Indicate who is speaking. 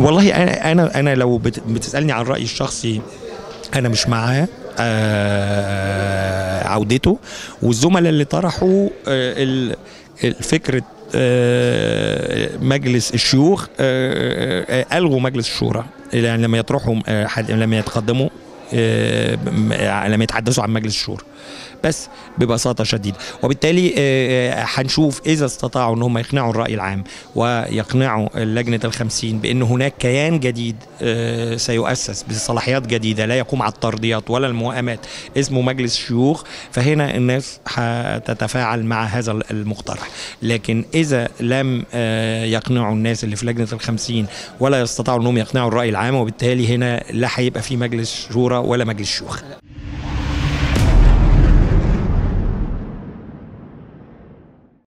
Speaker 1: والله انا انا انا لو بت- بتسالني عن رايي الشخصي انا مش معاه آه عودته والزملاء اللي طرحوا آه ال- الفكره آه، مجلس الشيوخ آه، آه، الغوا مجلس الشورى يعني لما يطرحوا آه، حد- لما يتقدموا آه، م- لما يتحدثوا عن مجلس الشورى بس ببساطة شديدة وبالتالي آه، هنشوف إذا استطاعوا أن هم يقنعوا الرأي العام ويقنعوا لجنة الخمسين بأن هناك كيان جديد آه، سيؤسس بصلاحيات جديدة لا يقوم على الترضيات ولا الموائمات اسمه مجلس الشيوخ فهنا الناس هتتفاعل مع هذا المقترح لكن إذا لم آه، يقنعوا الناس اللي في لجنة الخمسين ولا يستطيعوا أنهم يقنعوا الرأي العام وبالتالي هنا لا هيبقى في مجلس شورى ولا مجلس شيوخ